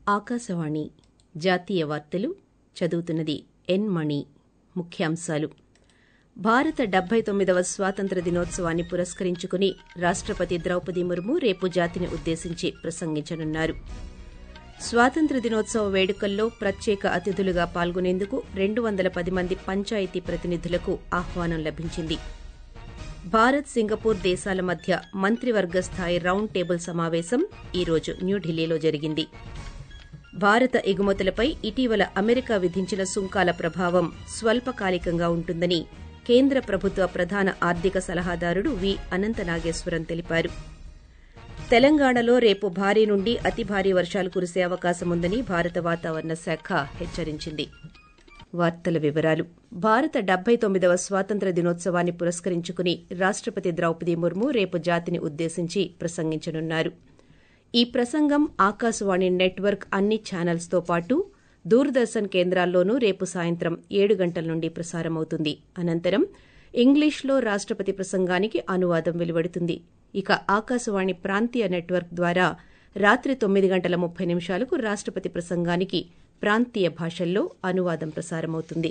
ఆకాశవాణి జాతీయ వార్తలు చదువుతున్నది ఎన్ మణి ముఖ్యాంశాలు భారత డెబ్బై తొమ్మిదవ స్వాతంత్ర దినోత్సవాన్ని పురస్కరించుకుని రాష్టపతి ద్రౌపది ముర్ము రేపు జాతిని ఉద్దేశించి ప్రసంగించనున్నారు స్వాతంత్ర దినోత్సవ వేడుకల్లో ప్రత్యేక అతిథులుగా పాల్గొనేందుకు రెండు వందల పది మంది పంచాయతీ ప్రతినిధులకు ఆహ్వానం లభించింది భారత్ సింగపూర్ దేశాల మధ్య మంత్రివర్గ స్థాయి రౌండ్ టేబుల్ సమావేశం ఈ రోజు న్యూఢిల్లీలో జరిగింది భారత ఎగుమతులపై ఇటీవల అమెరికా విధించిన సుంకాల ప్రభావం స్వల్పకాలికంగా ఉంటుందని కేంద్ర ప్రభుత్వ ప్రధాన ఆర్థిక సలహాదారుడు వి అనంత నాగేశ్వరం తెలిపారు తెలంగాణలో రేపు భారీ నుండి అతి భారీ వర్షాలు కురిసే అవకాశముందని భారత వాతావరణ శాఖ హెచ్చరించింది వార్తల వివరాలు భారత డెబ్బై తొమ్మిదవ స్వాతంత్ర దినోత్సవాన్ని పురస్కరించుకుని రాష్టపతి ద్రౌపది ముర్ము రేపు జాతిని ఉద్దేశించి ప్రసంగించనున్నారు ఈ ప్రసంగం ఆకాశవాణి నెట్వర్క్ అన్ని ఛానల్స్తో పాటు దూరదర్శన్ కేంద్రాల్లోనూ రేపు సాయంత్రం ఏడు గంటల నుండి ప్రసారమవుతుంది అనంతరం ఇంగ్లీష్లో రాష్టపతి ప్రసంగానికి అనువాదం వెలువడుతుంది ఇక ఆకాశవాణి ప్రాంతీయ నెట్వర్క్ ద్వారా రాత్రి తొమ్మిది గంటల ముప్పై నిమిషాలకు రాష్టపతి ప్రసంగానికి ప్రాంతీయ భాషల్లో అనువాదం ప్రసారమవుతుంది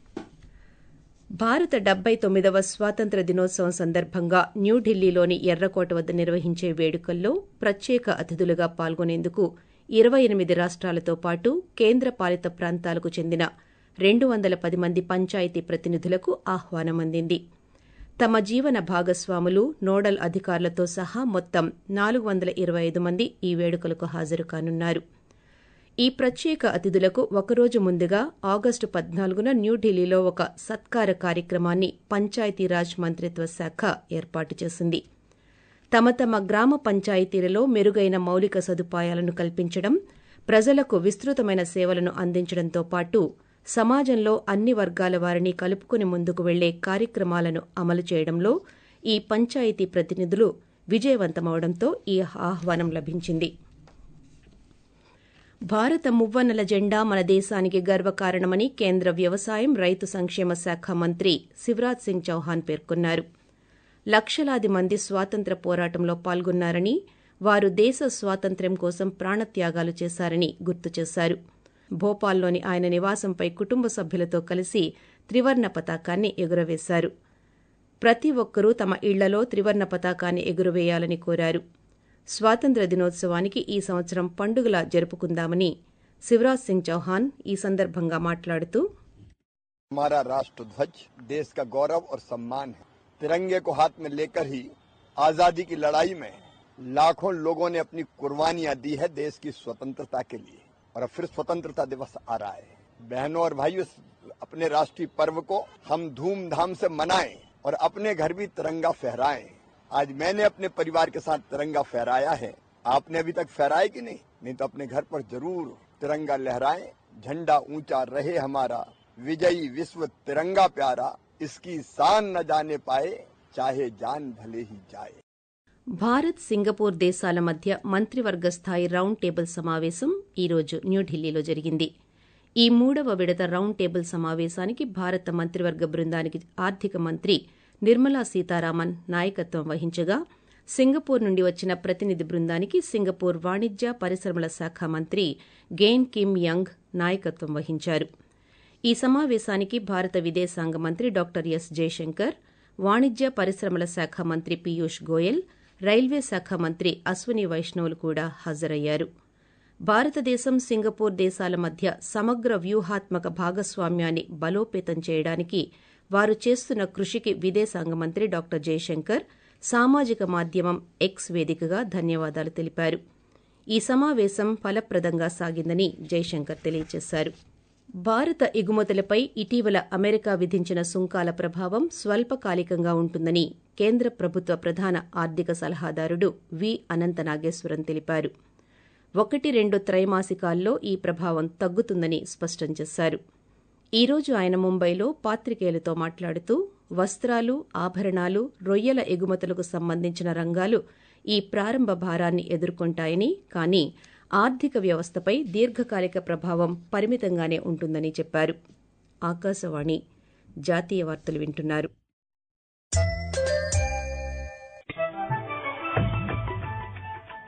భారత డెబ్బై తొమ్మిదవ స్వాతంత్ర దినోత్సవం సందర్భంగా న్యూఢిల్లీలోని ఎర్రకోట వద్ద నిర్వహించే వేడుకల్లో ప్రత్యేక అతిథులుగా పాల్గొనేందుకు ఇరవై ఎనిమిది రాష్టాలతో పాటు కేంద్ర పాలిత ప్రాంతాలకు చెందిన రెండు వందల పది మంది పంచాయతీ ప్రతినిధులకు ఆహ్వానం అందింది తమ జీవన భాగస్వాములు నోడల్ అధికారులతో సహా మొత్తం నాలుగు వందల ఇరవై ఐదు మంది ఈ వేడుకలకు హాజరు కానున్నారు ఈ ప్రత్యేక అతిథులకు ఒకరోజు ముందుగా ఆగస్టు పద్నాలుగున న్యూఢిల్లీలో ఒక సత్కార కార్యక్రమాన్ని పంచాయతీరాజ్ మంత్రిత్వ శాఖ ఏర్పాటు చేసింది తమ తమ గ్రామ పంచాయతీలలో మెరుగైన మౌలిక సదుపాయాలను కల్పించడం ప్రజలకు విస్తృతమైన సేవలను అందించడంతో పాటు సమాజంలో అన్ని వర్గాల వారిని కలుపుకుని ముందుకు వెళ్లే కార్యక్రమాలను అమలు చేయడంలో ఈ పంచాయతీ ప్రతినిధులు విజయవంతమవడంతో ఈ ఆహ్వానం లభించింది భారత మువ్వన్నెల జెండా మన దేశానికి గర్వకారణమని కేంద్ర వ్యవసాయం రైతు సంక్షేమ శాఖ మంత్రి శివరాజ్ సింగ్ చౌహాన్ పేర్కొన్నారు లక్షలాది మంది స్వాతంత్ర పోరాటంలో పాల్గొన్నారని వారు దేశ స్వాతంత్ర్యం కోసం ప్రాణత్యాగాలు చేశారని గుర్తు చేశారు భోపాల్లోని ఆయన నివాసంపై కుటుంబ సభ్యులతో కలిసి త్రివర్ణ పతాకాన్ని ఎగురవేశారు ప్రతి ఒక్కరూ తమ ఇళ్లలో త్రివర్ణ పతాకాన్ని ఎగురవేయాలని కోరారు స్వాతంత్ర దినోత్సవానికి ఈ సంవత్సరం పండుగలా జరుపుకుందామని శివరాజ్ సింగ్ చౌహాన్ ఈ సందర్భంగా మాట్లాడుతూ हमारा राष्ट्र ध्वज देश का गौरव और सम्मान है तिरंगे को हाथ में लेकर ही आजादी की लड़ाई में लाखों लोगों ने अपनी कुर्बानियां दी है देश की स्वतंत्रता के लिए और अब फिर स्वतंत्रता दिवस आ रहा है बहनों और भाइयों इस अपने राष्ट्रीय पर्व को हम धूमधाम से मनाएं और अपने घर भी तिरंगा फहराएं आज मैंने अपने परिवार के साथ तिरंगा फहराया है आपने अभी तक फहराया कि नहीं नहीं तो अपने घर पर जरूर तिरंगा लहराएं झंडा ऊंचा रहे हमारा विजयी विश्व तिरंगा प्यारा इसकी शान न जाने पाए चाहे जान भले ही जाए భారత్ సింగపూర్ దేశాల మధ్య మంత్రివర్గ స్థాయి రౌండ్ టేబుల్ సమావేశం ఈ రోజు న్యూఢిల్లీలో జరిగింది ఈ మూడవ విడత రౌండ్ టేబుల్ సమావేశానికి భారత మంత్రివర్గ బృందానికి ఆర్థిక మంత్రి నిర్మలా సీతారామన్ నాయకత్వం వహించగా సింగపూర్ నుండి వచ్చిన ప్రతినిధి బృందానికి సింగపూర్ వాణిజ్య పరిశ్రమల శాఖ మంత్రి గెయిన్ కిమ్ యంగ్ నాయకత్వం వహించారు ఈ సమావేశానికి భారత విదేశాంగ మంత్రి డాక్టర్ ఎస్ జయశంకర్ వాణిజ్య పరిశ్రమల శాఖ మంత్రి పీయూష్ గోయల్ రైల్వే శాఖ మంత్రి అశ్వని వైష్ణవులు కూడా హాజరయ్యారు భారతదేశం సింగపూర్ దేశాల మధ్య సమగ్ర వ్యూహాత్మక భాగస్వామ్యాన్ని బలోపేతం చేయడానికి వారు చేస్తున్న కృషికి విదేశాంగ మంత్రి డాక్టర్ జయశంకర్ సామాజిక మాధ్యమం ఎక్స్ వేదికగా ధన్యవాదాలు తెలిపారు ఈ సమావేశం ఫలప్రదంగా సాగిందని జైశంకర్ తెలియజేశారు భారత ఎగుమతులపై ఇటీవల అమెరికా విధించిన సుంకాల ప్రభావం స్వల్పకాలికంగా ఉంటుందని కేంద్ర ప్రభుత్వ ప్రధాన ఆర్థిక సలహాదారుడు వి అనంత నాగేశ్వరం తెలిపారు ఒకటి రెండు త్రైమాసికాల్లో ఈ ప్రభావం తగ్గుతుందని స్పష్టం చేశారు ఈ రోజు ఆయన ముంబైలో పాత్రికేయులతో మాట్లాడుతూ వస్త్రాలు ఆభరణాలు రొయ్యల ఎగుమతులకు సంబంధించిన రంగాలు ఈ ప్రారంభ భారాన్ని ఎదుర్కొంటాయని కానీ ఆర్థిక వ్యవస్థపై దీర్ఘకాలిక ప్రభావం పరిమితంగానే ఉంటుందని చెప్పారు ఆకాశవాణి జాతీయ వార్తలు వింటున్నారు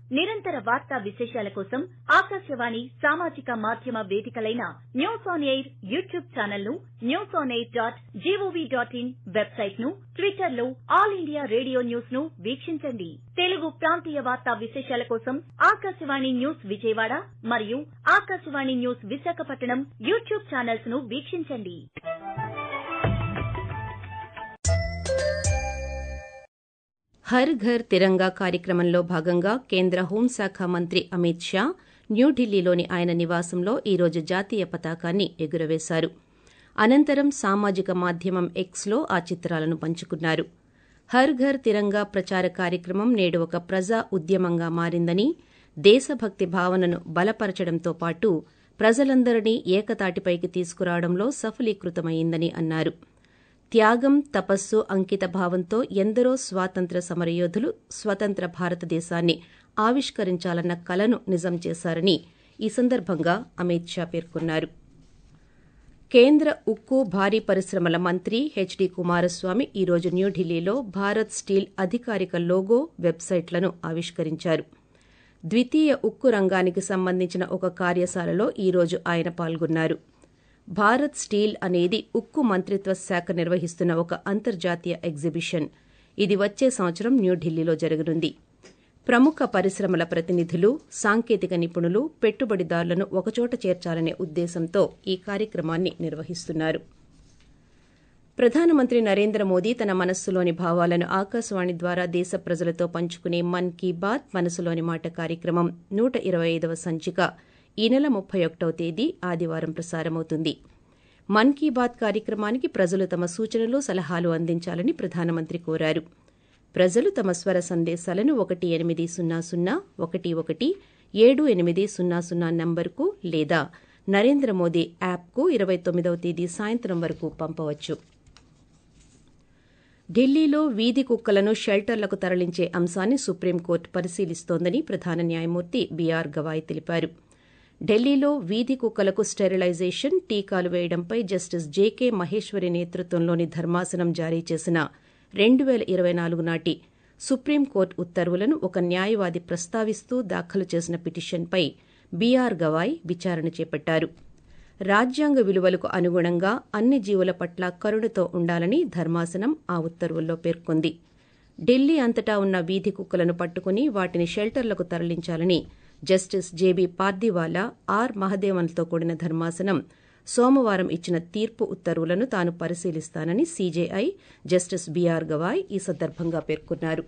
నిరంతర వార్తా విశేషాల కోసం ఆకాశవాణి సామాజిక మాధ్యమ వేదికలైన news on air YouTube channel ను news on air dot G O V dot in website ను ట్విట్టర్ లో ఆల్ ఇండియా రేడియో న్యూస్ ను వీక్షించండి తెలుగు ప్రాంతీయ వార్తా విశేషాల కోసం ఆకాశవాణి న్యూస్ విజయవాడ మరియు Akashvani news Visakhapatnam YouTube channels ను వీక్షించండి హర్ ఘర్ తిరంగా కార్యక్రమంలో భాగంగా కేంద్ర హోంశాఖ మంత్రి అమిత్ షా న్యూఢిల్లీలోని ఆయన నివాసంలో ఈరోజు జాతీయ పతాకాన్ని ఎగురవేశారు అనంతరం సామాజిక మాధ్యమం ఎక్స్లో ఆ చిత్రాలను పంచుకున్నారు హర్ ఘర్ తిరంగా ప్రచార కార్యక్రమం నేడు ఒక ప్రజా ఉద్యమంగా మారిందని దేశభక్తి భావనను బలపరచడంతో పాటు ప్రజలందరినీ ఏకతాటిపైకి తీసుకురావడంలో సఫలీకృతమైందని అన్నారు త్యాగం తపస్సు అంకిత భావంతో ఎందరో స్వాతంత్ర సమరయోధులు స్వతంత్ర భారతదేశాన్ని ఆవిష్కరించాలన్న కలను నిజం చేశారని ఈ సందర్భంగా అమిత్ షా పేర్కొన్నారు కేంద్ర ఉక్కు భారీ పరిశ్రమల మంత్రి హెచ్డి కుమారస్వామి ఈరోజు న్యూఢిల్లీలో భారత్ స్టీల్ అధికారిక లోగో వెబ్సైట్లను ఆవిష్కరించారు ద్వితీయ ఉక్కు రంగానికి సంబంధించిన ఒక కార్యశాలలో ఈరోజు ఆయన పాల్గొన్నారు భారత్ స్టీల్ అనేది ఉక్కు మంత్రిత్వ శాఖ నిర్వహిస్తున్న ఒక అంతర్జాతీయ ఎగ్జిబిషన్ ఇది వచ్చే సంవత్సరం న్యూఢిల్లీలో జరగనుంది ప్రముఖ పరిశ్రమల ప్రతినిధులు సాంకేతిక నిపుణులు పెట్టుబడిదారులను ఒకచోట చేర్చాలనే ఉద్దేశంతో ఈ కార్యక్రమాన్ని నిర్వహిస్తున్నారు ప్రధానమంత్రి నరేంద్ర మోదీ తన మనస్సులోని భావాలను ఆకాశవాణి ద్వారా దేశ ప్రజలతో పంచుకునే మన్ కీ బాత్ మనసులోని మాట కార్యక్రమం నూట ఇరవై ఐదవ సంచిక ఈ నెల ముప్పై ఒకటవ తేదీ ఆదివారం ప్రసారమవుతుంది మన్ కీ బాత్ కార్యక్రమానికి ప్రజలు తమ సూచనలు సలహాలు అందించాలని ప్రధానమంత్రి కోరారు ప్రజలు తమ స్వర సందేశాలను ఒకటి ఎనిమిది సున్నా సున్నా ఒకటి ఒకటి ఏడు ఎనిమిది సున్నా సున్నా నంబర్కు లేదా నరేంద్ర మోదీ యాప్కు ఇరవై తొమ్మిదవ తేదీ సాయంత్రం వరకు పంపవచ్చు ఢిల్లీలో వీధి కుక్కలను షెల్టర్లకు తరలించే అంశాన్ని సుప్రీంకోర్టు పరిశీలిస్తోందని ప్రధాన న్యాయమూర్తి బీఆర్ గవాయ్ తెలిపారు ఢిల్లీలో వీధి కుక్కలకు స్టెరిలైజేషన్ టీకాలు వేయడంపై జస్టిస్ జేకే మహేశ్వరి నేతృత్వంలోని ధర్మాసనం జారీ చేసిన రెండు పేల ఇరవై నాలుగు నాటి సుప్రీంకోర్టు ఉత్తర్వులను ఒక న్యాయవాది ప్రస్తావిస్తూ దాఖలు చేసిన పిటిషన్పై బీఆర్ గవాయ్ విచారణ చేపట్టారు రాజ్యాంగ విలువలకు అనుగుణంగా అన్ని జీవుల పట్ల కరుణతో ఉండాలని ధర్మాసనం ఆ ఉత్తర్వుల్లో పేర్కొంది ఢిల్లీ అంతటా ఉన్న వీధి కుక్కలను పట్టుకుని వాటిని షెల్టర్లకు తరలించాలని జస్టిస్ జేబీ పార్దివాలా ఆర్ మహదేవన్లతో కూడిన ధర్మాసనం సోమవారం ఇచ్చిన తీర్పు ఉత్తర్వులను తాను పరిశీలిస్తానని సీజేఐ జస్టిస్ బీఆర్ గవాయ్ ఈ సందర్భంగా పేర్కొన్నారు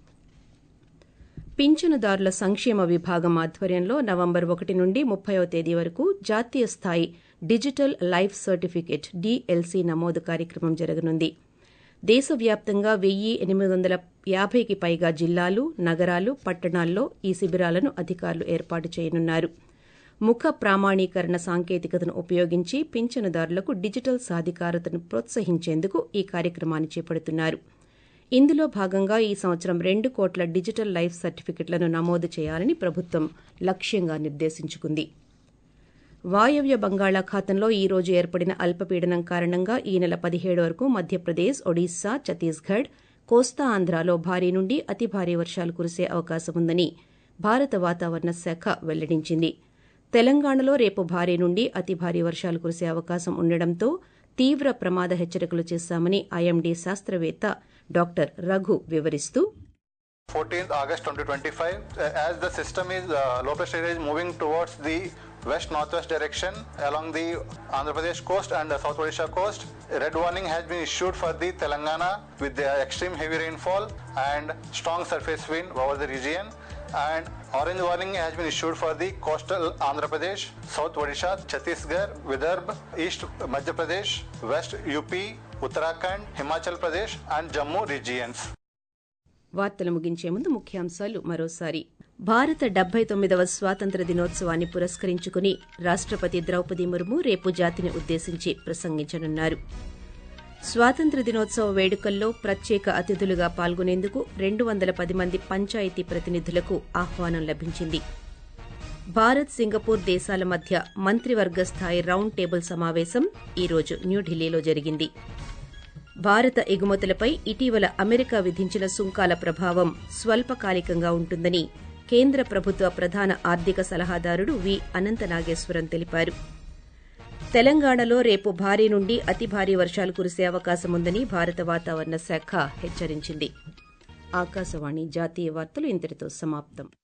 పింఛనుదారుల సంక్షేమ విభాగం ఆధ్వర్యంలో నవంబర్ ఒకటి నుండి ముప్పైవ తేదీ వరకు జాతీయ స్థాయి డిజిటల్ లైఫ్ సర్టిఫికెట్ డీఎల్సీ నమోదు కార్యక్రమం జరగనుంది దేశవ్యాప్తంగా వెయ్యి ఎనిమిది వందల యాభైకి పైగా జిల్లాలు నగరాలు పట్టణాల్లో ఈ శిబిరాలను అధికారులు ఏర్పాటు చేయనున్నారు ముఖ ప్రామాణీకరణ సాంకేతికతను ఉపయోగించి పింఛనుదారులకు డిజిటల్ సాధికారతను ప్రోత్సహించేందుకు ఈ కార్యక్రమాన్ని చేపడుతున్నారు ఇందులో భాగంగా ఈ సంవత్సరం రెండు కోట్ల డిజిటల్ లైఫ్ సర్టిఫికెట్లను నమోదు చేయాలని ప్రభుత్వం లక్ష్యంగా నిర్దేశించుకుంది వాయవ్య బంగాళాఖాతంలో ఈ రోజు ఏర్పడిన అల్పపీడనం కారణంగా ఈ నెల పదిహేడు వరకు మధ్యప్రదేశ్ ఒడిశా ఛత్తీస్గఢ్ కోస్తా ఆంధ్రాలో భారీ నుండి అతి భారీ వర్షాలు కురిసే అవకాశముందని భారత వాతావరణ శాఖ వెల్లడించింది తెలంగాణలో రేపు భారీ నుండి అతి భారీ వర్షాలు కురిసే అవకాశం ఉండడంతో తీవ్ర ప్రమాద హెచ్చరికలు చేశామని ఐఎండీ శాస్త్రవేత్త డాక్టర్ రఘు వివరిస్తూ 14th August 2025 uh, as the system is uh, low pressure area is moving towards the west northwest direction along the Andhra Pradesh coast and the South Odisha coast red warning has been issued for the Telangana with the extreme heavy rainfall and strong surface wind over the region and orange warning has been issued for the coastal Andhra Pradesh South Odisha Chhattisgarh Vidarbh East Madhya Pradesh West UP Uttarakhand Himachal Pradesh and Jammu regions వార్తలు ముగించే ముందు ముఖ్యాంశాలు మరోసారి భారత డెబ్బై తొమ్మిదవ స్వాతంత్ర దినోత్సవాన్ని పురస్కరించుకుని రాష్టపతి ద్రౌపది ముర్ము రేపు జాతిని ఉద్దేశించి ప్రసంగించనున్నారు స్వాతంత్ర దినోత్సవ వేడుకల్లో ప్రత్యేక అతిథులుగా పాల్గొనేందుకు రెండు వందల పది మంది పంచాయతీ ప్రతినిధులకు ఆహ్వానం లభించింది భారత్ సింగపూర్ దేశాల మధ్య మంత్రివర్గ స్థాయి రౌండ్ టేబుల్ సమావేశం ఈరోజు న్యూఢిల్లీలో జరిగింది భారత ఎగుమతులపై ఇటీవల అమెరికా విధించిన సుంకాల ప్రభావం స్వల్పకాలికంగా ఉంటుందని కేంద్ర ప్రభుత్వ ప్రధాన ఆర్థిక సలహాదారుడు వి అనంత నాగేశ్వరం తెలిపారు తెలంగాణలో రేపు భారీ నుండి అతి భారీ వర్షాలు కురిసే అవకాశం ఉందని భారత వాతావరణ శాఖ హెచ్చరించింది ఆకాశవాణి జాతీయ వార్తలు ఇంతటితో సమాప్తం